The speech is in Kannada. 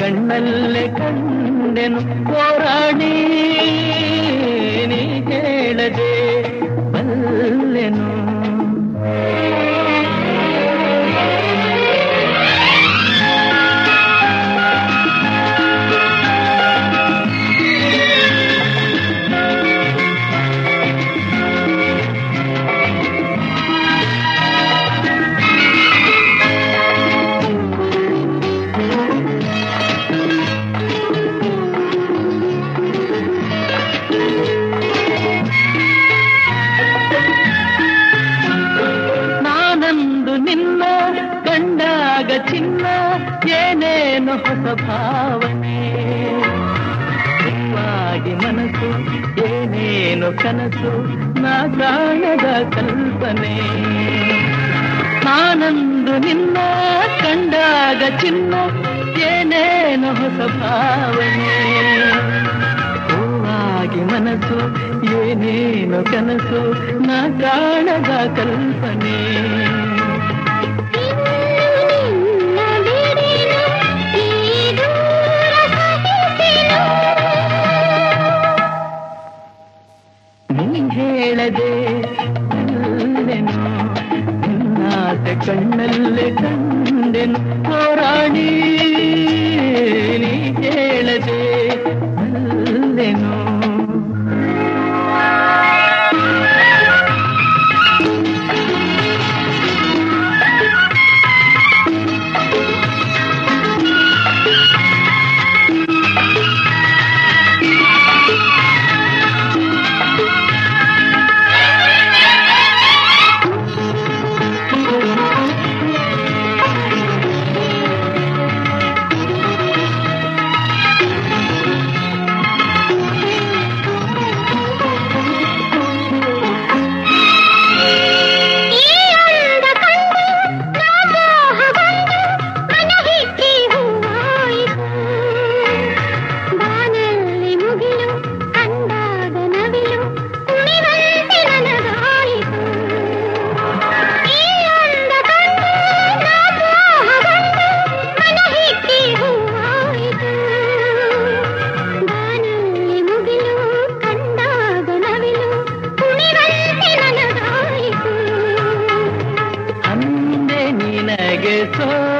ಕಣ್ಣಲ್ಲೇ ಕಂಡೆನು ಹೋರಾಡಿ ನೀ ಹೇಳದೆ ಬಲ್ಲೆನು ನಾನಂದು ನಿನ್ನ ಕಂಡಾಗ ಚಿನ್ನ ಏನೇನು ಹೊಸ ಭಾವನೆ ಹೂವಾಗಿ ಮನಸ್ಸು ಏನೇನು ಕನಸು ನಾ ಕಾಣದ ಕಲ್ಪನೆ ನಾನಂದು ನಿನ್ನ ಕಂಡಾಗ ಚಿನ್ನ ಏನೇನು ಹೊಸ ಭಾವನೆ ಹೂವಾಗಿ ಮನಸ್ಸು ಏನೇನು ಕನಸು ನಾ ಕಾಣದ ಕಲ್ಪನೆ ನಿನ್ನ ಬಿಡೆನು ಈ ದೂರ ಸಹಿಸೆನು ನೀ ಹೇಳದೆ ಬಲ್ಲೆನು ನಿನ್ನಾಸೆ ಕಣ್ಣಲ್ಲೇ ಕಂಡೆನು ಹೋರಾಡಿ ನೀ ಹೇಳದೆ ಬಲ್ಲೆನು ಈ ಅಂದ ಕಂಡು ನಾ ಮೋಹಗೊಂಡು ಮನಹಿಕ್ಕಿ ಹೂವಾಯಿತು ಬಾನಲ್ಲಿ ಮುಗಿಲು ಕಂಡಾಗ ನವಿಲು ಕುಣಿವಂತೆ ನನಗಾಯಿತು ಈ ಅಂದ ಕಂಡು ನಾ ಮೋಹಗೊಂಡು ಮನಹಿಕ್ಕಿ ಹೂವಾಯಿತು ಬಾನಲ್ಲಿ ಮುಗಿಲು ಕಂಡಾಗ ನವಿಲು ಕುಣಿವಂತೆ ನನಗಾಯಿತು ಅಂದೆ ನಿನಗೆ ಸೋ